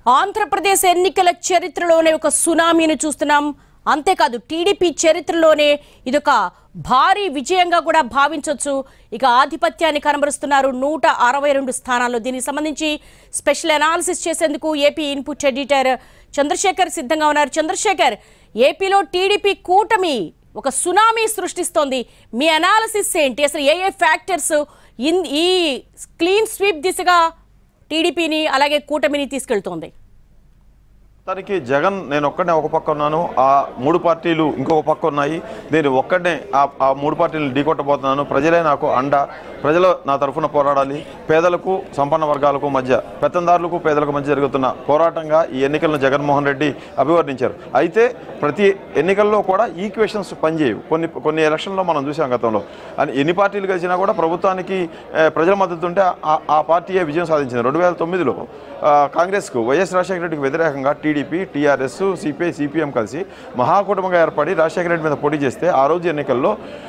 ఆంధ్రప్రదేశ్ ఎన్నికల చరిత్రలోనే ఒక సునామీని చూస్తున్నాం అంతేకాదు టీడీపీ చరిత్రలోనే ఇదొక భారీ విజయంగా కూడా భావించవచ్చు ఇక ఆధిపత్యాన్ని కనబరుస్తున్నారు నూట అరవై రెండు స్థానాల్లో దీనికి సంబంధించి స్పెషల్ అనాలిసిస్ చేసేందుకు ఏపీ ఇన్పుట్ ఎడిటర్ చంద్రశేఖర్ సిద్ధంగా ఉన్నారు చంద్రశేఖర్ ఏపీలో టీడీపీ కూటమి ఒక సునామీ సృష్టిస్తోంది మీ అనాలిసిస్ ఏంటి అసలు ఏ ఏ ఫ్యాక్టర్స్ ఇన్ ఈ క్లీన్ స్వీప్ దిశగా టీడీపీని అలాగే కూటమిని తీసుకెళ్తోంది తనకి జగన్ నేను ఒక్కడనే ఒక పక్క ఉన్నాను ఆ మూడు పార్టీలు ఇంకొక పక్క ఉన్నాయి నేను ఒక్కడనే ఆ ఆ మూడు పార్టీలు ఢీకొట్టబోతున్నాను ప్రజలే నాకు అండ ప్రజలు నా తరఫున పోరాడాలి పేదలకు సంపన్న వర్గాలకు మధ్య పెత్తందారులకు పేదలకు మధ్య జరుగుతున్న పోరాటంగా ఈ ఎన్నికలను జగన్మోహన్ రెడ్డి అభివర్ణించారు అయితే ప్రతి ఎన్నికల్లో కూడా ఈక్వేషన్స్ పనిచేయవు కొన్ని కొన్ని ఎలక్షన్లో మనం చూసాం గతంలో అని ఎన్ని పార్టీలు కలిసినా కూడా ప్రభుత్వానికి ఏ, ప్రజల మద్దతు ఉంటే ఆ- ఆ పార్టీయే విజయం సాధించింది రెండు వేల తొమ్మిదిలో ఆ, కాంగ్రెస్కు వైఎస్ రాజశేఖర రెడ్డికి వ్యతిరేకంగా టీడీపీ టీఆర్ఎస్ సిపిఐ సిపిఎం కలిసి మహాకూటమిగా ఏర్పడి రాజశేఖర రెడ్డి మీద పోటీ చేస్తే ఆ రోజు ఎన్నికల్లో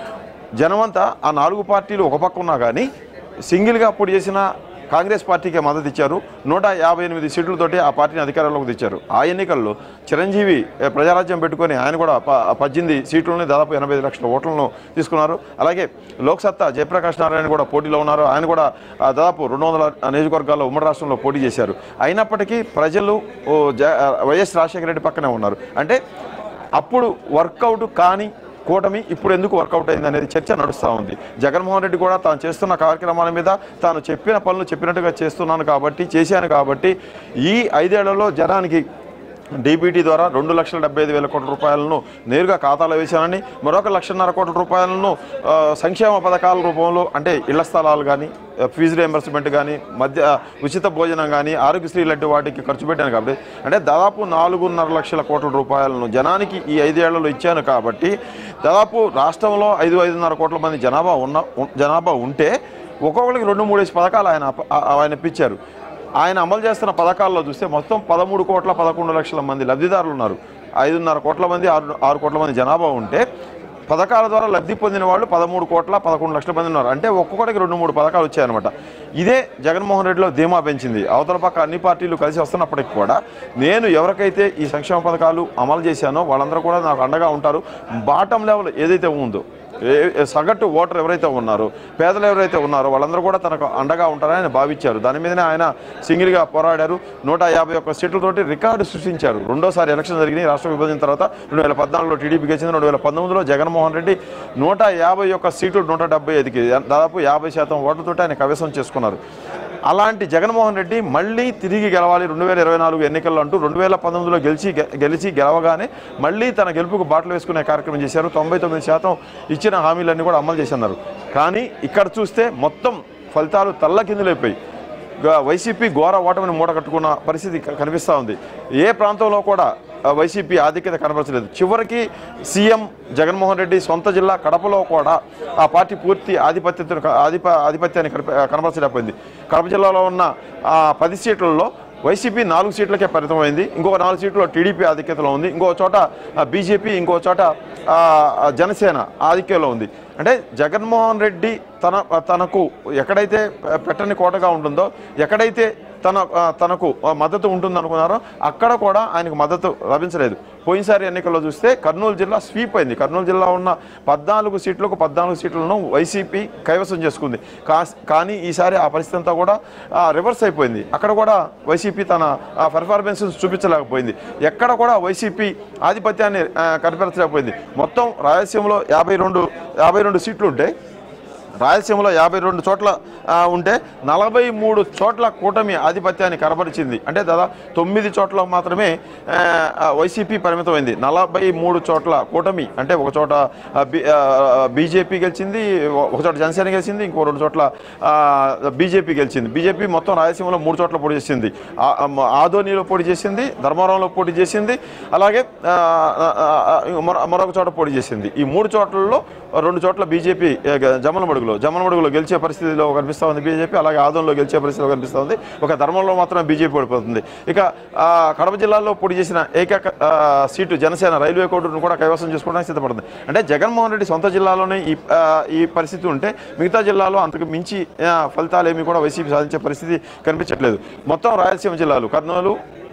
జనమంతా ఆ నాలుగు పార్టీలు ఒక పక్క ఉన్నా కానీ సింగిల్గా పోటీ చేసిన కాంగ్రెస్ పార్టీకే మద్దతు ఇచ్చారు నూట యాభై ఎనిమిది సీట్లతోటి ఆ పార్టీని అధికారంలోకి తెచ్చారు ఆ ఎన్నికల్లో చిరంజీవి ఏ, ప్రజారాజ్యం పెట్టుకొని ఆయన కూడా ప- పద్దెనిమిది సీట్లని దాదాపు ఎనభై ఐదు లక్షల ఓట్లను తీసుకున్నారు అలాగే లోక్సత్తా జయప్రకాష్ నారాయణ కూడా పోటీలో ఉన్నారు ఆయన కూడా ఆ, దాదాపు రెండు వందల నియోజకవర్గాల్లో ఉమ్మడి రాష్ట్రంలో పోటీ చేశారు అయినప్పటికీ ప్రజలు ఓ, జ- వైఎస్ రాజశేఖర రెడ్డి పక్కనే ఉన్నారు అంటే అప్పుడు వర్కౌట్ కాని కూటమి ఇప్పుడు ఎందుకు వర్కౌట్ అయింది అనేది చర్చ నడుస్తూ ఉంది జగన్మోహన్ రెడ్డి కూడా తాను చేస్తున్న కార్యక్రమాల మీద తాను చెప్పిన పనులు చెప్పినట్టుగా చేస్తున్నాను కాబట్టి చేశాను కాబట్టి ఈ ఐదేళ్లలో జనానికి డీబీటీ ద్వారా రెండు లక్షల డెబ్బై ఐదు వేల కోట్ల రూపాయలను నేరుగా ఖాతాలో వేశానని మరొక లక్షన్నర కోట్ల రూపాయలను ఆ, సంక్షేమ పథకాల రూపంలో అంటే ఇళ్ల స్థలాలు కానీ ఫీజు రియంబర్స్మెంట్ కానీ మధ్య ఉచిత భోజనం కానీ ఆరోగ్యశ్రీ లాంటి వాటికి ఖర్చు పెట్టాను కాబట్టి అంటే దాదాపు నాలుగున్నర లక్షల కోట్ల రూపాయలను జనానికి ఈ ఐదేళ్లలో ఇచ్చాను కాబట్టి దాదాపు రాష్ట్రంలో ఐదు ఐదున్నర కోట్ల మంది జనాభా ఉన్న ఉ- జనాభా ఉంటే ఒక్కొక్కరికి రెండు మూడేసి పథకాలు ఆయన అప్ప- ఆ- ఆయన ఇప్పించారు ఆయన అమలు చేస్తున్న పథకాల్లో చూస్తే మొత్తం పదమూడు కోట్ల పదకొండు లక్షల మంది లబ్ధిదారులు ఉన్నారు ఐదున్నర కోట్ల మంది ఆరు ఆరు కోట్ల మంది జనాభా ఉంటే పథకాల ద్వారా లబ్ధి పొందిన వాళ్ళు పదమూడు కోట్ల పదకొండు లక్షల మంది ఉన్నారు అంటే ఒక్కొక్కటికి రెండు మూడు పథకాలు వచ్చాయన్నమాట ఇదే జగన్మోహన్ రెడ్డిలో ధీమా పెంచింది అవతల పక్క అన్ని పార్టీలు కలిసి వస్తున్నప్పటికీ కూడా నేను ఎవరికైతే ఈ సంక్షేమ పథకాలు అమలు చేశానో వాళ్ళందరూ కూడా నాకు అండగా ఉంటారు బాటం లెవెల్ ఏదైతే ఉందో ఏ- ఏ సగటు ఓటర్ ఎవరైతే ఉన్నారో పేదలు ఎవరైతే ఉన్నారో వాళ్ళందరూ కూడా తనకు అండగా ఉంటారని ఆయన భావించారు దాని మీదనే ఆయన సింగిల్గా పోరాడారు నూట యాభై ఒక్క సీట్లతోటి రికార్డు సృష్టించారు రెండోసారి ఎలక్షన్ జరిగినాయి రాష్ట్ర విభజన తర్వాత రెండు వేల పద్నాలుగులో టీడీపీ గెలిచింది రెండు వేల పంతొమ్మిదిలో జగన్మోహన్ రెడ్డి నూట యాభై ఒక్క సీట్లు నూట డెబ్బై ఐదుకి దాదాపు యాభై శాతం ఓట్లతోటి ఆయన కవిసం చేసుకున్నారు అలాంటి జగన్మోహన్ రెడ్డి మళ్ళీ తిరిగి గెలవాలి రెండు వేల ఇరవై నాలుగు ఎన్నికల్లో అంటూ రెండు వేల పంతొమ్మిదిలో గెలిచి గె- గెలిచి గెలవగానే మళ్ళీ తన గెలుపుకు బాటలు వేసుకునే కార్యక్రమం చేశారు తొంభై తొమ్మిది శాతం ఇచ్చిన హామీలన్నీ కూడా అమలు చేస్తున్నారు కానీ ఇక్కడ చూస్తే మొత్తం ఫలితాలు తల్లకిందులైపోయి గా- వైసీపీ ఘోర ఓటమిని మూట కట్టుకున్న పరిస్థితి క- కనిపిస్తూ ఉంది ఏ ప్రాంతంలో కూడా ఆ, వైసీపీ ఆధిక్యత కనబరచలేదు చివరికి సీఎం జగన్మోహన్ రెడ్డి సొంత జిల్లా కడపలో కూడా ఆ పార్టీ పూర్తి ఆధిపత్యతను ఆధిప ఆధిపత్యాన్ని కనిప కనబరచలేకపోయింది కడప జిల్లాలో ఉన్న ఆ, పది సీట్లలో వైసీపీ నాలుగు సీట్లకే పరిమితమైంది ఇంకొక నాలుగు సీట్లు టీడీపీ ఆధిక్యతలో ఉంది ఇంకో చోట బీజేపీ ఇంకో చోట ఆ, ఆ, జనసేన ఆధిక్యంలో ఉంది అంటే జగన్మోహన్ రెడ్డి తన తనకు ఎక్కడైతే పెట్టని కోటగా ఉంటుందో ఎక్కడైతే తన ఆ, తనకు ఆ, మద్దతు ఉంటుందనుకున్నారో అక్కడ కూడా ఆయనకు మద్దతు లభించలేదు పోయినసారి ఎన్నికల్లో చూస్తే కర్నూలు జిల్లా స్వీప్ అయింది కర్నూలు జిల్లా ఉన్న పద్నాలుగు సీట్లకు పద్నాలుగు సీట్లను వైసీపీ కైవసం చేసుకుంది కాస్- కానీ ఈసారి ఆ పరిస్థితి అంతా కూడా ఆ, రివర్స్ అయిపోయింది అక్కడ కూడా వైసీపీ తన పెర్ఫార్మెన్స్ చూపించలేకపోయింది ఎక్కడ కూడా వైసీపీ ఆధిపత్యాన్ని ఆ, కనపరచలేకపోయింది మొత్తం రాయలసీమలో యాభై రెండు యాభై రెండు సీట్లు ఉంటే రాయలసీమలో యాభై రెండు చోట్ల ఆ, ఉంటే నలభై మూడు చోట్ల కూటమి ఆధిపత్యాన్ని కనబరిచింది అంటే దాదాపు తొమ్మిది చోట్ల మాత్రమే ఆ, ఆ, వైసీపీ పరిమితమైంది నలభై మూడు చోట్ల కూటమి అంటే ఒక చోట ఆ, బి- ఆ, బీజేపీ గెలిచింది ఒక చోట జనసేన గెలిచింది ఇంకో రెండు చోట్ల ఆ, బీజేపీ గెలిచింది బీజేపీ మొత్తం రాయలసీమలో మూడు చోట్ల పోటీ చేసింది ఆ- ఆ- ఆదోనిలో పోటీ చేసింది ధర్మవరంలో పోటీ చేసింది అలాగే ఆ, ఆ, ఆ, మరొ- మరొక చోట పోటీ చేసింది ఈ మూడు చోట్లలో రెండు చోట్ల బీజేపీ జమ్మలమడుగులో జమ్మలమడుగులో గెలిచే పరిస్థితిలో కనిపిస్తూ ఉంది బీజేపీ అలాగే ఆదంలో గెలిచే పరిస్థితిలో కనిపిస్తూ ఉంది ఒక ధర్మంలో మాత్రమే బీజేపీ ఓడిపోతుంది ఇక ఆ, కడప జిల్లాలో పోటీ చేసిన ఏకైక ఆ, సీటు జనసేన రైల్వే కోర్టును కూడా కైవసం చేసుకోవడానికి సిద్ధపడుతుంది అంటే జగన్మోహన్ రెడ్డి సొంత జిల్లాలోనే ఈ ఆ, ఈ పరిస్థితి ఉంటే మిగతా జిల్లాలో అంతకు మించి ఆ, ఫలితాలు ఏమి కూడా వైసీపీ సాధించే పరిస్థితి కనిపించట్లేదు మొత్తం రాయలసీమ జిల్లాలు కర్నూలు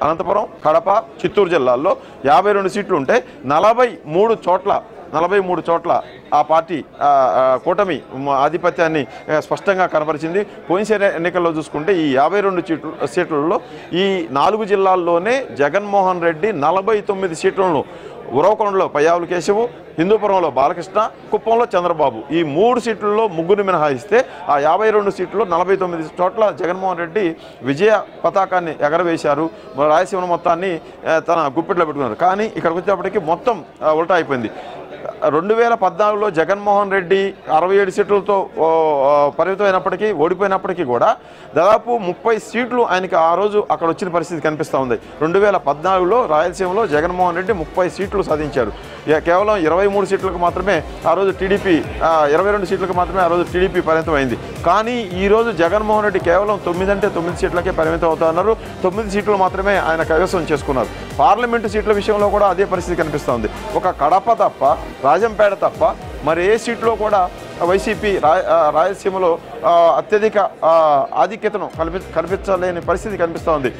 అనంతపురం కడప చిత్తూరు జిల్లాల్లో యాభై రెండు సీట్లు ఉంటే నలభై మూడు చోట్ల నలభై మూడు చోట్ల ఆ పార్టీ ఆ, ఆ, కూటమి మ- ఆధిపత్యాన్ని ఆ, స్పష్టంగా కనపరిచింది పోయినసారి ఎన్నికల్లో చూసుకుంటే ఈ యాభై రెండు సీట్లు సీట్లలో ఈ నాలుగు జిల్లాల్లోనే జగన్మోహన్ రెడ్డి నలభై తొమ్మిది సీట్లను ఉరవకొండలో పయ్యావుల కేశవు హిందూపురంలో బాలకృష్ణ కుప్పంలో చంద్రబాబు ఈ మూడు సీట్లలో ముగ్గురు మినహాయిస్తే ఆ యాభై రెండు సీట్లు నలభై తొమ్మిది చోట్ల జగన్మోహన్ రెడ్డి విజయ పతాకాన్ని ఎగరవేశారు మన రాయలసీమ మొత్తాన్ని ఆ, తన గుప్పిట్లో పెట్టుకున్నారు కానీ ఇక్కడికి వచ్చేప్పటికి మొత్తం ఆ, ఉల్టా అయిపోయింది రెండు వేల పద్నాలుగులో జగన్మోహన్ రెడ్డి అరవై ఏడు సీట్లతో ఓ, ఆ, పరిమితం అయినప్పటికీ ఓడిపోయినప్పటికీ కూడా దాదాపు ముప్పై సీట్లు ఆయనకి ఆ రోజు అక్కడ వచ్చిన పరిస్థితి కనిపిస్తూ ఉంది రెండు వేల పద్నాలుగులో రాయలసీమలో జగన్మోహన్ రెడ్డి ముప్పై సీట్లు సాధించారు ఇక కేవలం ఇరవై మూడు సీట్లకు మాత్రమే ఆ రోజు టీడీపీ ఇరవై రెండు సీట్లకు మాత్రమే ఆ రోజు టీడీపీ పరిమితం అయింది కానీ ఈ రోజు జగన్మోహన్ రెడ్డి కేవలం తొమ్మిది అంటే తొమ్మిది సీట్లకే పరిమితం అవుతా ఉన్నారు తొమ్మిది సీట్లు మాత్రమే ఆయన కైవసం చేసుకున్నారు పార్లమెంటు సీట్ల విషయంలో కూడా అదే పరిస్థితి కనిపిస్తోంది ఒక కడప తప్ప రాజంపేట తప్ప మరి ఏ సీట్లో కూడా వైసీపీ రా ఆ, రాయలసీమలో ఆ, అత్యధిక ఆ, ఆధిక్యతను కల్పి కల్పించలేని పరిస్థితి కనిపిస్తూ ఉంది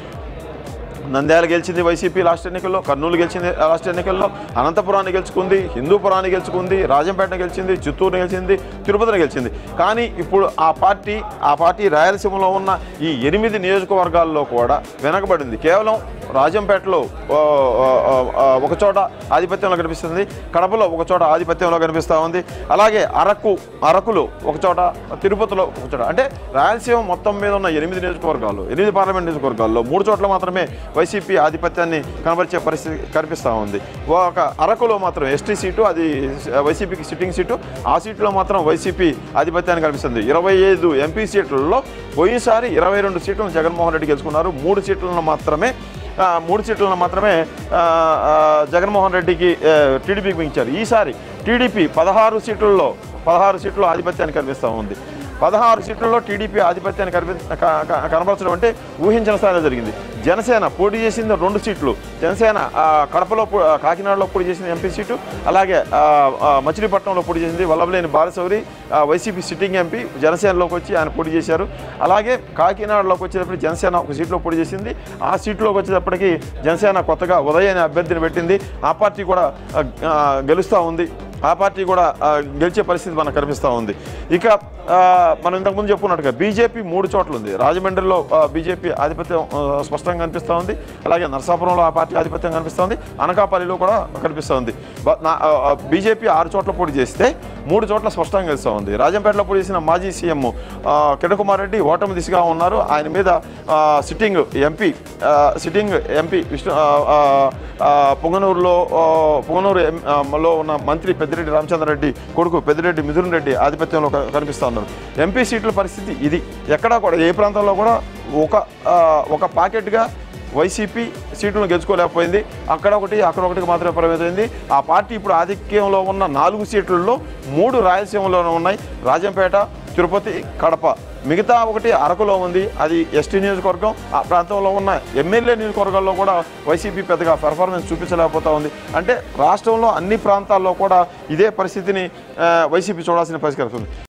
నంద్యాల గెలిచింది వైసీపీ లాస్ట్ ఎన్నికల్లో కర్నూలు గెలిచింది లాస్ట్ ఎన్నికల్లో అనంతపురాన్ని గెలుచుకుంది హిందూపురాన్ని గెలుచుకుంది రాజంపేటను గెలిచింది చిత్తూరుని గెలిచింది తిరుపతిని గెలిచింది కానీ ఇప్పుడు ఆ పార్టీ ఆ పార్టీ రాయలసీమలో ఉన్న ఈ ఎనిమిది నియోజకవర్గాల్లో కూడా వెనకబడింది కేవలం రాజంపేటలో ఆ, ఆ, ఆ, ఒక చోట ఆధిపత్యంలో కనిపిస్తుంది కడపలో ఒక చోట ఆధిపత్యంలో కనిపిస్తూ ఉంది అలాగే అరకు అరకులో ఒక చోట తిరుపతిలో ఒక చోట అంటే రాయలసీమ మొత్తం మీద ఉన్న ఎనిమిది నియోజకవర్గాలు ఎనిమిది పార్లమెంట్ నియోజకవర్గాల్లో మూడు చోట్ల మాత్రమే వైసీపీ ఆధిపత్యాన్ని కనబరిచే పరిస్థితి కనిపిస్తూ ఉంది ఒక అరకులో మాత్రం ఎస్టీ సీటు అది వైసీపీకి సిట్టింగ్ సీటు ఆ సీట్లో మాత్రం వైసీపీ ఆధిపత్యాన్ని కనిపిస్తుంది ఇరవై ఐదు ఎంపీ సీట్లలో పోయినసారి ఇరవై రెండు సీట్లను జగన్మోహన్ రెడ్డి గెలుచుకున్నారు మూడు సీట్లను మాత్రమే ఆ, మూడు సీట్లను మాత్రమే ఆ, ఆ, జగన్మోహన్ రెడ్డికి ఆ, టీడీపీకి మించారు ఈసారి టీడీపీ పదహారు సీట్లలో పదహారు సీట్లు ఆధిపత్యాన్ని కనిపిస్తూ ఉంది పదహారు సీట్లలో టీడీపీ ఆధిపత్యాన్ని కనిపి క- క- కనబరచడం అంటే ఊహించిన స్థాయిలో జరిగింది జనసేన పోటీ చేసింది రెండు సీట్లు జనసేన ఆ, కడపలో పో- ఆ, కాకినాడలో పోటీ చేసింది ఎంపీ సీటు అలాగే ఆ, ఆ, మచిలీపట్నంలో పోటీ చేసింది వల్లభలేని బాలశౌరి ఆ, వైసీపీ సిట్టింగ్ ఎంపీ జనసేనలోకి వచ్చి ఆయన పోటీ చేశారు అలాగే కాకినాడలోకి వచ్చేటప్పుడు జనసేన ఒక సీట్లో పోటీ చేసింది ఆ సీట్లోకి వచ్చేటప్పటికి జనసేన కొత్తగా ఉదయ అనే అభ్యర్థిని పెట్టింది ఆ పార్టీ కూడా ఆ, ఆ, గెలుస్తూ ఉంది ఆ పార్టీ కూడా ఆ, గెలిచే పరిస్థితి మనకు కనిపిస్తూ ఉంది ఇక ఆ, మనం ఇంతకుముందు చెప్పుకున్నట్టుగా బీజేపీ మూడు చోట్ల ఉంది రాజమండ్రిలో ఆ, బీజేపీ ఆధిపత్యం ఆ, స్పష్టంగా కనిపిస్తూ ఉంది అలాగే నరసాపురంలో ఆ పార్టీ ఆధిపత్యం కనిపిస్తూ ఉంది అనకాపల్లిలో కూడా కనిపిస్తూ ఉంది బ- నా- ఆ, ఆ, బీజేపీ ఆరు చోట్ల పోటీ చేస్తే మూడు చోట్ల స్పష్టంగా గెలుస్తూ ఉంది రాజంపేటలో పోటీ చేసిన మాజీ సీఎం ఆ, కిరణ్ కుమార్ రెడ్డి ఓటమి దిశగా ఉన్నారు ఆయన మీద ఆ, సిట్టింగ్ ఎంపీ ఆ, సిట్టింగ్ ఎంపీ విష్ణు ఆ, ఆ, ఆ, పొంగనూరులో ఆ, పొంగనూరు ఎం- ఆ, లో ఉన్న మంత్రి పెద్దిరెడ్డి రామచంద్రారెడ్డి కొడుకు పెద్దిరెడ్డి మిథున్ రెడ్డి ఆధిపత్యంలో క- కనిపిస్తా ఉన్నారు ఎంపీ సీట్ల పరిస్థితి ఇది ఎక్కడా కూడా ఏ ప్రాంతంలో కూడా ఒక ఆ, ఒక పాకెట్గా వైసీపీ సీట్లను గెలుచుకోలేకపోయింది అక్కడ ఒకటి అక్కడ ఒకటికి మాత్రమే పరిమితమైంది ఆ పార్టీ ఇప్పుడు ఆధిక్యంలో ఉన్న నాలుగు సీట్లలో మూడు రాయలసీమలోనే ఉన్నాయి రాజంపేట తిరుపతి కడప మిగతా ఒకటి అరకులో ఉంది అది ఎస్టీ నియోజకవర్గం ఆ ప్రాంతంలో ఉన్న ఎమ్మెల్యే నియోజకవర్గాల్లో కూడా వైసీపీ పెద్దగా పెర్ఫార్మెన్స్ చూపించలేకపోతా ఉంది అంటే రాష్ట్రంలో అన్ని ప్రాంతాల్లో కూడా ఇదే పరిస్థితిని ఆ, వైసీపీ చూడాల్సిన పరిస్థితి ఉంది